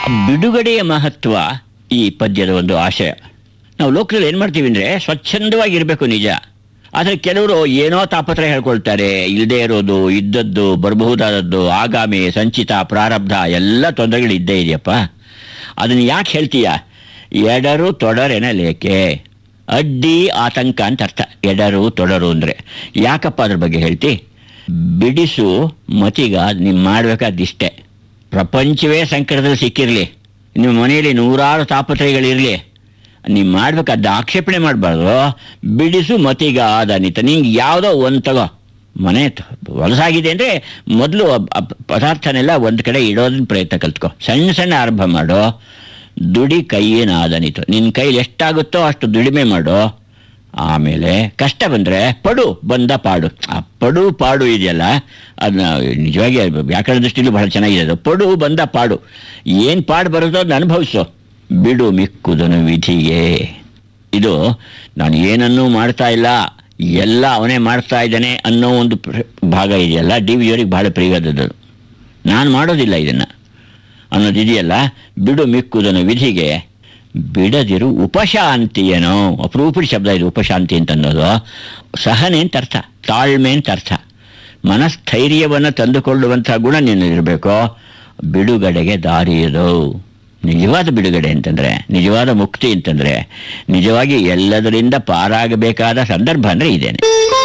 ಬಿಡುಗಡೆಯ ಮಹತ್ವ ಈ ಪದ್ಯದ ಒಂದು ಆಶಯ ನಾವು ಲೋಕದಲ್ಲಿ ಏನು ಮಾಡ್ತೀವಿ ಅಂದರೆ ಸ್ವಚ್ಛಂದವಾಗಿರಬೇಕು ನಿಜ ಆದರೆ ಕೆಲವರು ಏನೋ ತಾಪತ್ರಯ ಹೇಳ್ಕೊಳ್ತಾರೆ ಇಲ್ಲದೆ ಇರೋದು ಇದ್ದದ್ದು ಬರಬಹುದಾದದ್ದು ಆಗಾಮಿ ಸಂಚಿತ ಪ್ರಾರಬ್ಧ ಎಲ್ಲ ತೊಂದರೆಗಳು ಇದ್ದೇ ಇದೆಯಪ್ಪ ಅದನ್ನು ಯಾಕೆ ಹೇಳ್ತೀಯ ಎಡರು ತೊಡರೆನಲೇಕೆ ಅಡ್ಡಿ ಆತಂಕ ಅಂತ ಅರ್ಥ ಎಡರು ತೊಡರು ಅಂದರೆ ಯಾಕಪ್ಪ ಅದ್ರ ಬಗ್ಗೆ ಹೇಳ್ತಿ ಬಿಡಿಸು ಮತಿಗ ನೀವು ಮಾಡಬೇಕಾದಿಷ್ಟೇ ಪ್ರಪಂಚವೇ ಸಂಕಟದಲ್ಲಿ ಸಿಕ್ಕಿರಲಿ ನಿಮ್ಮ ಮನೆಯಲ್ಲಿ ನೂರಾರು ತಾಪತ್ರಯಗಳಿರಲಿ ನೀವು ಮಾಡ್ಬೇಕಾದ ಆಕ್ಷೇಪಣೆ ಮಾಡಬಾರ್ದು ಬಿಡಿಸು ಮತಿಗ ಆದನಿತ ನಿಂಗೆ ಯಾವುದೋ ಒಂದು ತಗೋ ಮನೆ ತ- ಹೊಲಸಾಗಿದೆ ಅಂದರೆ ಮೊದಲು ಪದಾರ್ಥನೆಲ್ಲ ಒಂದು ಕಡೆ ಇಡೋದನ್ನ ಪ್ರಯತ್ನ ಕಲ್ತ್ಕೊ ಸಣ್ಣ ಸಣ್ಣ ಆರಂಭ ಮಾಡು ದುಡಿ ಕೈಯೇನಾದನಿತು ನಿನ್ನ ಕೈಲಿ ಎಷ್ಟಾಗುತ್ತೋ ಅಷ್ಟು ದುಡಿಮೆ ಮಾಡು ಆಮೇಲೆ ಕಷ್ಟ ಬಂದರೆ ಪಡು ಬಂದ ಪಾಡು ಆ ಪಡು ಪಾಡು ಇದೆಯಲ್ಲ ಅದನ್ನ ನಿಜವಾಗಿ ವ್ಯಾಕರಣ ದೃಷ್ಟಿಲೂ ಬಹಳ ಚೆನ್ನಾಗಿದೆ ಅದು ಪಡು ಬಂದ ಪಾಡು ಏನು ಪಾಡು ಬರುತ್ತೋ ಅದನ್ನ ಅನುಭವಿಸು ಬಿಡು ಮಿಕ್ಕುದನು ವಿಧಿಗೆ ಇದು ನಾನು ಏನನ್ನೂ ಮಾಡ್ತಾ ಇಲ್ಲ ಎಲ್ಲ ಅವನೇ ಮಾಡ್ತಾ ಇದ್ದಾನೆ ಅನ್ನೋ ಒಂದು ಪ್ರ- ಭಾಗ ಇದೆಯಲ್ಲ ಡಿ ವಿ ಅವರಿಗೆ ಬಹಳ ಪ್ರಿಯವಾದದ್ದು ನಾನು ಮಾಡೋದಿಲ್ಲ ಇದನ್ನು ಅನ್ನೋದಿದೆಯಲ್ಲ ಬಿಡು ಮಿಕ್ಕುದನು ವಿಧಿಗೆ ಬಿಡದಿರು ಉಪಶಾಂತಿಯೇನೋ ಅಪರೂಪದ ಶಬ್ದ ಇದು ಉಪಶಾಂತಿ ಅಂತ ಅನ್ನೋದು ಸಹನೆ ಅಂತ ಅರ್ಥ ತಾಳ್ಮೆ ಅಂತ ಅರ್ಥ ಮನಸ್ಥೈರ್ಯವನ್ನು ತಂದುಕೊಳ್ಳುವಂಥ ಗುಣ ನಿನ್ನಲ್ಲಿರಬೇಕು ಬಿಡುಗಡೆಗೆ ದಾರಿ ಇದು ನಿಜವಾದ ಬಿಡುಗಡೆ ಅಂತಂದರೆ ನಿಜವಾದ ಮುಕ್ತಿ ಅಂತಂದರೆ ನಿಜವಾಗಿ ಎಲ್ಲದರಿಂದ ಪಾರಾಗಬೇಕಾದ ಸಂದರ್ಭ ಅಂದರೆ ಇದೇನೆ